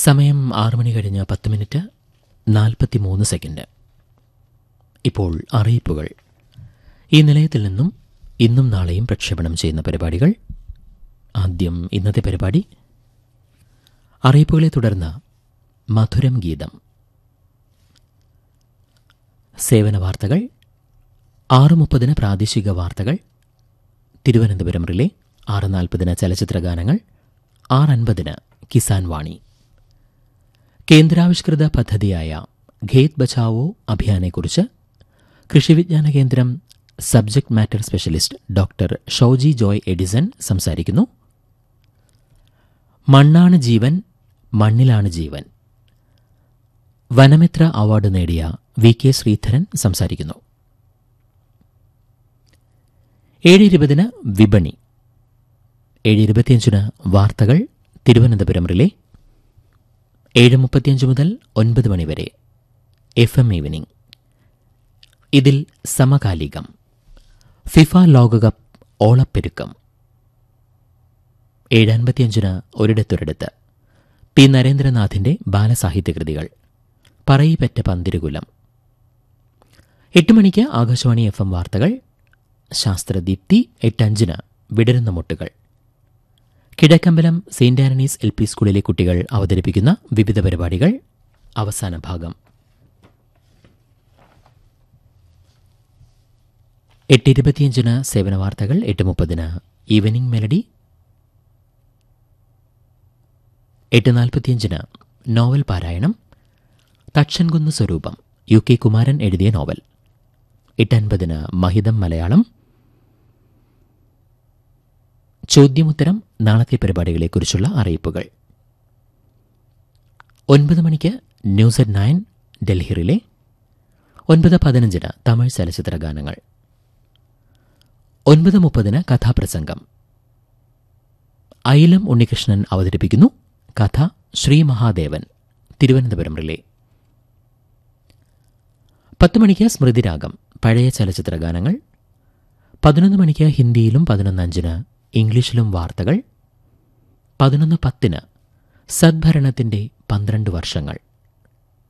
സമയം ആറ് മണി കഴിഞ്ഞ് പത്ത് മിനിറ്റ് നാൽപ്പത്തിമൂന്ന് സെക്കൻഡ് ഇപ്പോൾ അറിയിപ്പുകൾ ഈ നിലയത്തിൽ നിന്നും ഇന്നും നാളെയും പ്രക്ഷേപണം ചെയ്യുന്ന പരിപാടികൾ ആദ്യം ഇന്നത്തെ പരിപാടി അറിയിപ്പുകളെ തുടർന്ന് മധുരം ഗീതം സേവന വാർത്തകൾ ആറ് മുപ്പതിന് പ്രാദേശിക വാർത്തകൾ തിരുവനന്തപുരം റിലേ ആറ് നാൽപ്പതിന് ചലച്ചിത്ര ഗാനങ്ങൾ ആറ് അൻപതിന് കിസാൻ വാണി കേന്ദ്രാവിഷ്കൃത പദ്ധതിയായ ഖേത് ബച്ചാവോ അഭിയാനെക്കുറിച്ച് കൃഷിവിജ്ഞാന കേന്ദ്രം subject matter specialist doctor Shoji Joy Edison സംസാരിക്കുന്നു മണ്ണാണ് ജീവൻ മണ്ണിലാണ് ജീവൻ വനമിത്ര അവാർഡ് നേടിയ വി കെ ശ്രീധരൻ സംസാരിക്കുന്നു ഏഴ് ഇരുപതിന് വിപണി ഏഴ് ഇരുപത്തിയഞ്ചിന് വാർത്തകൾ തിരുവനന്തപുരം റിലേ ഏഴ് മുപ്പത്തിയഞ്ച് മുതൽ ഒൻപത് മണിവരെ എഫ് എം ഈവനിംഗ് ഇതിൽ സമകാലികം ഫിഫ ലോകകപ്പ് ഓളപ്പെരുക്കം ഏഴ് അൻപത്തിയഞ്ചിന് ഒരിടത്തൊരിടത്ത് പി നരേന്ദ്രനാഥിന്റെ ബാലസാഹിത്യകൃതികൾ പറയിപ്പറ്റ പന്തിരുകുലം എട്ട് മണിക്ക് ആകാശവാണി എഫ് എം വാർത്തകൾ ശാസ്ത്രദീപ്തി എട്ടഞ്ചിന് വിടരുന്ന മുട്ടുകൾ Kizhakkambalam saint Antony's L P സ്കൂളിലെ കുട്ടികൾ അവതരിപ്പിക്കുന്ന വിവിധ പരിപാടികൾ അവസാന ഭാഗം എട്ട് ഇരുപത്തിയഞ്ചിന് സേവന വാർത്തകൾ എട്ട് മുപ്പതിന് ഈവനിംഗ് മെലഡി എട്ട് നാൽപ്പത്തിയഞ്ചിന് നോവൽ പാരായണം തക്ഷൻകുന്ന് സ്വരൂപം യു കെ കുമാരൻ എഴുതിയ നോവൽ എട്ടൻപതിന് മഹിതം മലയാളം ചോദ്യമുത്തരം നാളത്തെ പരിപാടികളെക്കുറിച്ചുള്ള അറിയിപ്പുകൾ ഒൻപത് മണിക്ക് ന്യൂസ് അറ്റ് നയൻ ഡൽഹിയിലെ ഒൻപത് പതിനഞ്ചിന് തമിഴ് ചലച്ചിത്ര ഗാനങ്ങൾ ഒൻപത് മുപ്പതിന് കഥാപ്രസംഗം അയിലം ഉണ്ണികൃഷ്ണൻ അവതരിപ്പിക്കുന്നു കഥ ശ്രീ മഹാദേവൻ തിരുവനന്തപുരം റിലേ പത്ത് മണിക്ക് സ്മൃതിരാഗം പഴയ ചലച്ചിത്ര ഗാനങ്ങൾ പതിനൊന്ന് മണിക്ക് ഹിന്ദിയിലും പതിനൊന്ന് അഞ്ചിന് ഇംഗ്ലീഷിലും വാർത്തകൾ പതിനൊന്ന് പത്തിന് സദ്ഭരണത്തിന്റെ പന്ത്രണ്ട് വർഷങ്ങൾ